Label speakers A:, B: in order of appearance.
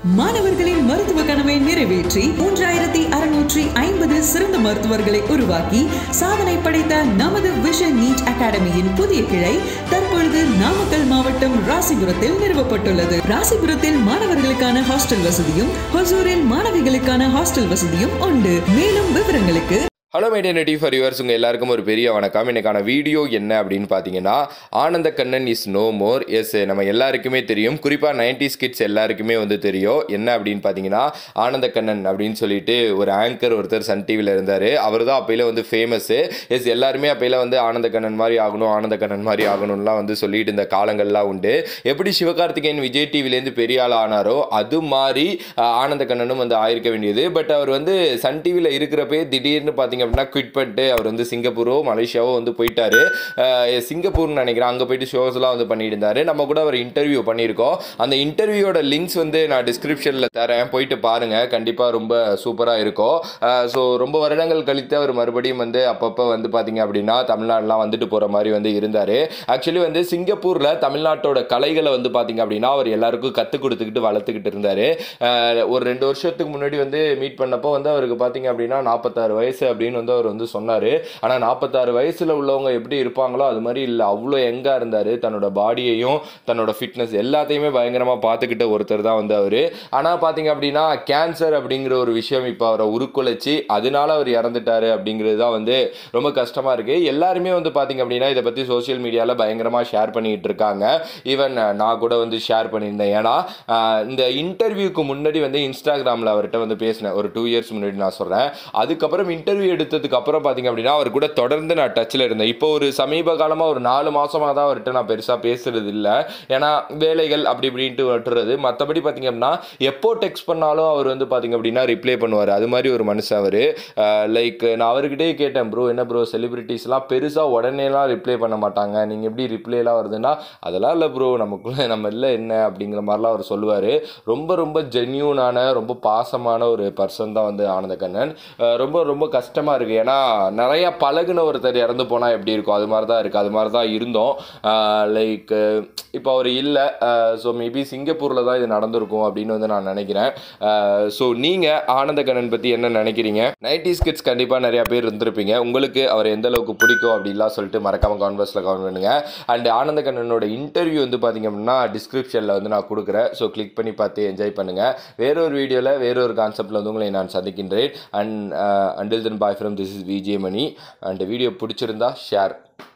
A: மாணவர்களின் மருத்துவ கனவை நிறைவேற்றி மூன்றாயிரத்தி அறுநூற்றி ஐம்பது சிறந்த மருத்துவர்களை உருவாக்கி சாதனை படைத்த நமது விஷன் நீட் அகாடமியின் புதிய கிளை தற்பொழுது நாமக்கல் மாவட்டம் ராசிபுரத்தில் நிறுவப்பட்டுள்ளது ராசிபுரத்தில் மாணவர்களுக்கான ஹாஸ்டல் வசதியும் ஹொசூரில் மாணவிகளுக்கான ஹாஸ்டல் வசதியும் உண்டு மேலும் விவரங்களுக்கு
B: ஹலோ மைடியா நெட்டி ஃபார் யுவர்ஸ் உங்கள் எல்லாருக்கும் ஒரு பெரிய வணக்கம் இன்னைக்கான வீடியோ என்ன அப்படின்னு பார்த்தீங்கன்னா Ananda Kannan is no more as நம்ம எல்லாருக்குமே தெரியும் குறிப்பாக நைன்டிஸ் கிட்ஸ் எல்லாருக்குமே வந்து தெரியும் என்ன அப்படின்னு பார்த்தீங்கன்னா ஆனந்த கண்ணன் அப்படின்னு சொல்லிட்டு ஒரு ஆங்கர் ஒருத்தர் சன் டிவியில் இருந்தார் அவர் தான் அப்பையில வந்து ஃபேமஸ்ஸு எஸ் எல்லாருமே அப்பையில வந்து ஆனந்த கண்ணன் மாதிரி ஆகணும் ஆனந்த கண்ணன் மாதிரி ஆகணும்லாம் வந்து சொல்லிட்டு இந்த காலங்கள்லாம் உண்டு எப்படி சிவகார்த்திகேயன் விஜய் டிவிலேருந்து பெரிய ஆள் ஆனாரோ அது மாதிரி ஆஹ், ஆனந்த கண்ணனும் வந்து ஆயிருக்க வேண்டியது பட் அவர் வந்து சன் டிவியில் இருக்கிறப்பே திடீர்னு பார்த்தீங்க அப்படின்னா குவிட் பண்ணிட்டு அவர் வந்து சிங்கப்பூரோ மலேசியாவோ வந்து போயிட்டாரு ஆஹ், சிங்கப்பூர்னு நினைக்கிறேன் அங்கே போயிட்டு ஷோஸ்லாம் வந்து பண்ணிட்டு இருந்தாரு நம்ம கூட அவர் இன்டர்வியூ பண்ணியிருக்கோம் அந்த இன்டர்வியூவோட லிங்க்ஸ் வந்து நான் டிஸ்கிரிப்ஷனில் தரேன் போயிட்டு பாருங்க கண்டிப்பாக ரொம்ப சூப்பராக இருக்கும் ஸோ ரொம்ப வருடங்கள் கழித்து அவர் மறுபடியும் வந்து அப்பப்போ வந்து பார்த்தீங்க அப்படின்னா தமிழ்நாடுலாம் வந்துட்டு போகிற மாதிரி வந்து இருந்தார் ஆக்சுவலி வந்து சிங்கப்பூரில் தமிழ்நாட்டோட கலைகளை வந்து பார்த்தீங்க அப்படின்னா அவர் எல்லாருக்கும் கற்றுக் கொடுத்துக்கிட்டு வளர்த்துக்கிட்டு இருந்தார் ஒரு ரெண்டு வருஷத்துக்கு முன்னாடி வந்து மீட் பண்ணப்போ வந்து அவருக்கு பார்த்தீங்க அப்படின்னா நாற்பத்தாறு வயசு அப்படின்னு வந்து அவர் வந்து சொன்னார் ஆனால் நாற்பத்தாறு வயசில் உள்ளவங்க எப்படி இருப்பாங்களோ அது மாதிரி இல்லை அவ்வளோ எங்காக இருந்தார் தன்னோட பாடியையும் தன்னோட ஃபிட்னஸ் எல்லாத்தையுமே பயங்கரமாக பார்த்துக்கிட்ட ஒருத்தர் தான் வந்து அவர் ஆனால் பார்த்தீங்க அப்படின்னா கேன்சர் அப்படிங்கிற ஒரு விஷயம் இப்போ அவரை உருக்குலைச்சி அதனால அவர் இறந்துட்டாரு அப்படிங்கிறது தான் வந்து ரொம்ப கஷ்டமாக இருக்குது எல்லாருமே வந்து பார்த்தீங்க அப்படின்னா இதை பற்றி சோஷியல் மீடியாவில் பயங்கரமாக ஷேர் பண்ணிக்கிட்டு இருக்காங்க ஈவன் நான் கூட வந்து ஷேர் பண்ணியிருந்தேன் ஏன்னா ஆஹ், இந்த இன்டர்வியூக்கு முன்னாடி வந்து இன்ஸ்டாகிராமில் அவர்கிட்ட வந்து பேசினேன் ஒரு டூ இயர்ஸ் முன்னாடி நான் சொல்கிறேன் அதுக்கப்புறம் இன்டர்வியூ எடுத்ததுக்கு அப்புறம் பார்த்தீங்க அப்படின்னா அவர் கூட தொடர்ந்து நான் டச்சில் இருந்தேன் இப்போ ஒரு சமீப காலமாக ஒரு நாலு மாசமாக தான் அவர்கிட்ட நான் பெருசாக பேசுறது இல்லை ஏன்னா வேலைகள் அப்படி இப்படின்ட்டு விட்டுறது மற்றபடி பார்த்தீங்க அப்படின்னா எப்போ டெக்ஸ்ட் பண்ணாலும் அவர் வந்து பார்த்தீங்க அப்படின்னா ரிப்ளை பண்ணுவார் அது மாதிரி ஒரு மனுஷன் அவர் லைக் நான் அவர்கிட்டே கேட்டேன் ப்ரோ என்ன ப்ரோ செலிபிரிட்டிஸ்லாம் பெருசாக உடனேலாம் ரிப்ளை பண்ண மாட்டாங்க நீங்கள் எப்படி ரிப்ளைலாம் வருதுன்னா அதெல்லாம் இல்லை ப்ரோ நமக்குள்ளே நம்ம இல்லை என்ன அப்படிங்கிற மாதிரிலாம் அவர் சொல்லுவார் ரொம்ப ரொம்ப ஜென்யூனான ரொம்ப பாசமான ஒரு பர்சன் தான் வந்து ஆனந்த கண்ணன் அஹ் ரொம்ப ரொம்ப கஷ்டமாக இருக்குது ஏன்னா நிறையா பழகுன ஒருத்தர் இறந்து போனால் எப்படி இருக்கும் அது மாதிரி தான் இருக்குது அது மாதிரி தான் இருந்தோம் லைக் இப்போ அவர் இல்லை ஸோ மேபி சிங்கப்பூரில் தான் இது நடந்திருக்கும் அப்படின்னு வந்து நான் நினைக்கிறேன் ஸோ நீங்கள் ஆனந்த கண்ணன் பற்றி என்ன நினைக்கிறீங்க நைன்டிஸ் கிட்ஸ் கண்டிப்பாக நிறையா பேர் இருந்திருப்பீங்க உங்களுக்கு அவர் எந்த அளவுக்கு பிடிக்கும் அப்படின்லாம் சொல்லிட்டு மறக்காம கான்வர்ஸில் கமெண்ட் பண்ணுங்க அண்ட் ஆனந்த கண்ணனோட இன்டர்வியூ வந்து பார்த்தீங்க அப்படின்னா டிஸ்கிரிப்ஷனில் வந்து நான் கொடுக்குறேன் ஸோ கிளிக் பண்ணி பார்த்து என்ஜாய் பண்ணுங்கள் வேறொரு வீடியோவில் வேறொரு கான்செப்டில் வந்து உங்களை நான் சந்திக்கின்றேன் and until then bye from this is VJ Mani and video பிடிச்சிருந்தா ஷேர்